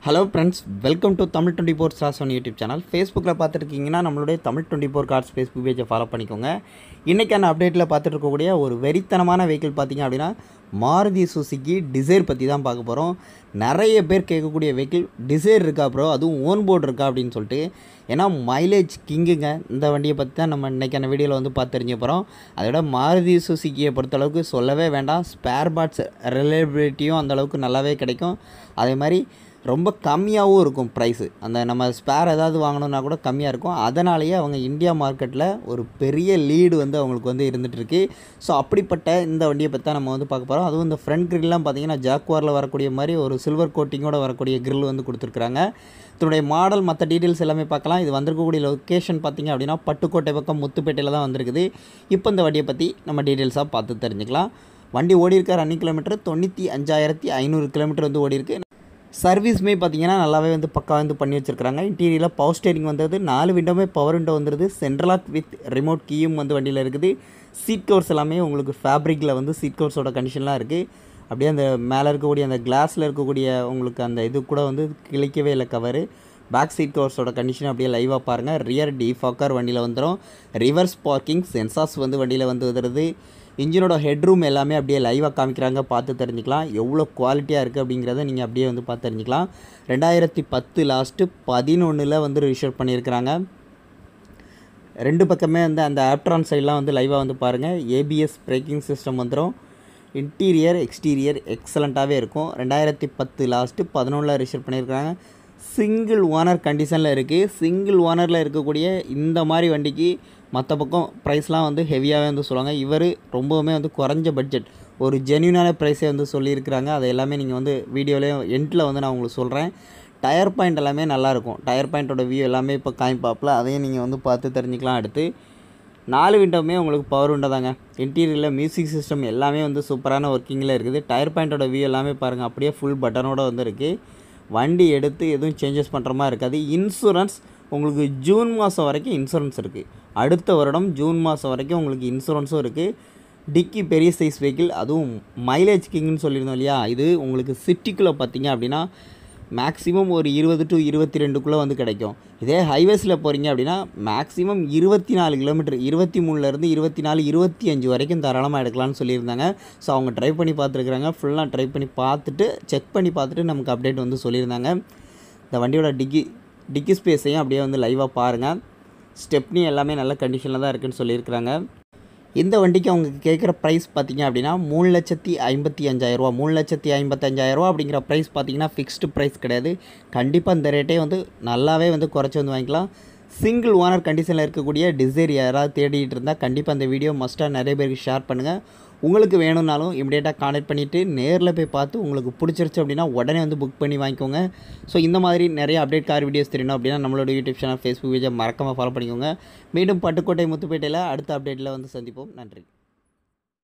hello friends welcome to Tamil twenty four stars on YouTube channel ஃபேஸ்புக்கில் பார்த்துருக்கீங்கன்னா நம்மளுடைய Tamil twenty four cards Facebook பேஜை follow பண்ணிக்கோங்க இன்றைக்கான அப்டேட்டில் பார்த்துட்டு இருக்கக்கூடிய ஒரு வெறித்தனமான வெஹிக்கிள் பார்த்தீங்க அப்படின்னா மாருதி சுசுக்கி டிசைர் பற்றி தான் பார்க்க போகிறோம் நிறைய பேர் கேட்கக்கூடிய வெஹிக்கிள் டிசைர் இருக்கா ப்ரோ அதுவும் ஓன் போர்டு இருக்கா அப்படின்னு சொல்லிட்டு ஏன்னா மைலேஜ் கிங்குங்க இந்த வண்டியை பற்றி தான் நம்ம இன்றைக்கான வீடியோவில் வந்து பார்த்து தெரிஞ்ச போகிறோம் அதோட மாருதி சுசுக்கியை பொறுத்தளவுக்கு சொல்லவே வேண்டாம் ஸ்பேர் பார்ட்ஸ் ரிலேபிலிட்டியும் அந்தளவுக்கு நல்லாவே கிடைக்கும் அதே மாதிரி ரொம்ப கம்மியாகவும் இருக்கும் ப்ரைஸு அந்த நம்ம ஸ்பேர் ஏதாவது வாங்கணுன்னா கூட கம்மியாக இருக்கும் அதனாலேயே அவங்க இந்தியா மார்க்கெட்டில் ஒரு பெரிய லீடு வந்து அவங்களுக்கு வந்து இருந்துகிட்ருக்கு ஸோ அப்படிப்பட்ட இந்த வண்டியை பற்றி தான் நம்ம வந்து பார்க்க போகிறோம் அதுவும் இந்த ஃப்ரண்ட் கிரில்லாம் பார்த்தீங்கன்னா ஜாக்வாரில் வரக்கூடிய மாதிரி ஒரு சில்வர் கோட்டிங்கோட வரக்கூடிய கிரில் வந்து கொடுத்துருக்குறாங்க இதனுடைய மாடல் மற்ற டீட்டெயில்ஸ் எல்லாமே பார்க்கலாம் இது வந்திருக்கக்கூடிய லொக்கேஷன் பார்த்தீங்க அப்படின்னா பட்டுக்கோட்டை பக்கம் முத்துப்பேட்டையில் தான் வந்திருக்குது இப்போ இந்த வண்டியை பற்றி நம்ம டீட்டெயில்ஸாக பார்த்து தெரிஞ்சுக்கலாம் வண்டி ஓடி இருக்க ரன்னிங் கிலோமீட்டர் தொண்ணூற்றி அஞ்சாயிரத்தி ஐநூறு கிலோமீட்டர் வந்து ஓடி இருக்கு சர்வீஸுமே பார்த்தீங்கன்னா நல்லாவே வந்து பக்கா வந்து பண்ணி வச்சுருக்காங்க இன்டீரியரில் பவர் ஸ்டேரிங் வந்தது நாலு விண்டோமே பவர் விண்டோ வந்துருது சென்ட்ரலாக் வித் ரிமோட் கீயும் வந்து வண்டியில் இருக்குது சீட் கவர்ஸ் எல்லாமே உங்களுக்கு ஃபேப்ரிக்கில் வந்து சீட் கவர்ஸோட கண்டிஷன்லாம் இருக்குது அப்படியே அந்த மேலே இருக்கக்கூடிய அந்த கிளாஸில் இருக்கக்கூடிய உங்களுக்கு அந்த இது கூட வந்து கிழிக்கவே இல்லை கவரு பேக் சீட் கவர்ஸோட கண்டிஷன் அப்படியே லைவாக பாருங்கள் ரியர் டிஃபாக்கர் வண்டியில் வந்துடும் ரிவர்ஸ் பார்க்கிங் சென்சார்ஸ் வந்து வண்டியில் வந்து வந்துடுது இன்ஜினோட ஹெட்ரூம் எல்லாமே அப்படியே லைவாக காமிக்கிறாங்க பார்த்து தெரிஞ்சுக்கலாம் எவ்வளோ குவாலிட்டியாக இருக்குது அப்படிங்கிறத நீங்கள் அப்படியே வந்து பார்த்து தெரிஞ்சுக்கலாம் ரெண்டாயிரத்தி பத்து லாஸ்ட்டு பதினொன்றில் வந்து ரிஜிஸ்டர் பண்ணியிருக்கிறாங்க ரெண்டு பக்கமே வந்து அந்த ஆப்ட்ரான் சைட்லாம் வந்து லைவாக வந்து பாருங்கள் ஏபிஎஸ் பிரேக்கிங் சிஸ்டம் வந்துடும் இன்டீரியர் எக்ஸ்டீரியர் எக்ஸலண்ட்டாகவே இருக்கும் ரெண்டாயிரத்தி பத்து லாஸ்ட்டு பதினொன்றில் ரிஜிஸ்டர் பண்ணியிருக்காங்க சிங்கிள் ஓனர் கண்டிஷனில் இருக்குது சிங்கிள் ஓனரில் இருக்கக்கூடிய இந்த மாதிரி வண்டிக்கு மற்ற பக்கம் ப்ரைஸ்லாம் வந்து ஹெவியாகவே வந்து சொல்லுவாங்க இவர் ரொம்பவுமே வந்து குறைஞ்ச பட்ஜெட் ஒரு ஜென்யூனான ப்ரைஸே வந்து சொல்லியிருக்கிறாங்க அதை எல்லாமே நீங்கள் வந்து வீடியோலேயும் எண்டில் வந்து நான் உங்களுக்கு சொல்கிறேன் டயர் பாயிண்ட் எல்லாமே நல்லாயிருக்கும் டயர் பாயிண்ட்டோட வியூ எல்லாமே இப்போ காமிப்பாப்பில் அதையும் நீங்கள் வந்து பார்த்து தெரிஞ்சுக்கலாம் அடுத்து நாலு விண்டோவுமே உங்களுக்கு பவர் விண்டோ தாங்க இன்டீரியரில் மியூசிக் சிஸ்டம் எல்லாமே வந்து சூப்பரான ஒர்க்கிங்கில் இருக்குது டயர் பாயிண்ட்டோட வியூ எல்லாமே பாருங்கள் அப்படியே ஃபுல் பட்டனோட வந்து இருக்குது வண்டி எடுத்து எதுவும் சேஞ்சஸ் பண்ணுற மாதிரி இருக்காது இன்சூரன்ஸ் உங்களுக்கு ஜூன் மாதம் வரைக்கும் இன்சூரன்ஸ் இருக்குது அடுத்த வருடம் ஜூன் மாதம் வரைக்கும் உங்களுக்கு இன்சூரன்ஸும் இருக்குது டிக்கி பெரிய சைஸ் வெஹிக்கிள் அதுவும் மைலேஜ் கிங்னு சொல்லியிருந்தோம் இல்லையா இது உங்களுக்கு சிட்டிக்குள்ளே பார்த்தீங்க அப்படின்னா மேக்ஸிமம் ஒரு இருபது டு இருபத்தி ரெண்டுக்குள்ளே வந்து கிடைக்கும் இதே ஹைவேஸில் போகிறீங்க அப்படின்னா மேக்ஸிமம் இருபத்தி நாலு கிலோமீட்டர் இருபத்தி மூணுலேருந்து இருபத்தி நாலு இருபத்தி அஞ்சு வரைக்கும் தாராளமாக எடுக்கலாம்னு சொல்லியிருந்தாங்க ஸோ அவங்க ட்ரை பண்ணி பார்த்துருக்குறாங்க ஃபுல்லாக ட்ரை பண்ணி பார்த்துட்டு செக் பண்ணி பார்த்துட்டு நமக்கு அப்டேட் வந்து சொல்லியிருந்தாங்க இந்த வண்டியோட டிக்கி டிக்கி ஸ்பேஸையும் அப்படியே வந்து லைவாக பாருங்கள் ஸ்டெப்னி எல்லாமே நல்ல கண்டிஷனில் தான் இருக்குதுன்னு சொல்லியிருக்கிறாங்க இந்த வண்டிக்கு அவங்க கேட்குற ப்ரைஸ் பார்த்தீங்க அப்படின்னா மூணு லட்சத்தி ஐம்பத்தி அஞ்சாயிரரூவா மூணு லட்சத்தி ஐம்பத்தஞ்சாயிரரூவா அப்படிங்கிற ப்ரைஸ் பார்த்தீங்கன்னா ஃபிக்ஸ்டு ப்ரைஸ் கிடையாது கண்டிப்பாக இந்த ரேட்டே வந்து நல்லாவே வந்து குறைச்சி வந்து வாங்கிக்கலாம் சிங்கிள் ஓனர் கண்டிஷனில் இருக்கக்கூடிய டிசைர் யாராவது தேடிட்டு இருந்தால் கண்டிப்பாக அந்த வீடியோ மஸ்ட்டாக நிறைய பேருக்கு ஷேர் பண்ணுங்கள் உங்களுக்கு வேணும்னாலும் இமிடியேட்டாக கான்டெக்ட் பண்ணிவிட்டு நேரில் போய் பார்த்து உங்களுக்கு பிடிச்சிருச்சு அப்படின்னா உடனே வந்து புக் பண்ணி வாங்கிக்கோங்க ஸோ இந்த மாதிரி நிறைய அப்டேட் கார் வீடியோஸ் தெரியணும் அப்படின்னா நம்மளோட யூடியூப் சேனல் ஃபேஸ்புக் பேஜை மறக்காமல் ஃபாலோ பண்ணிக்கோங்க மீண்டும் பட்டுக்கோட்டை முத்துப்பேட்டையில் அடுத்த அப்டேட்டில் வந்து சந்திப்போம் நன்றி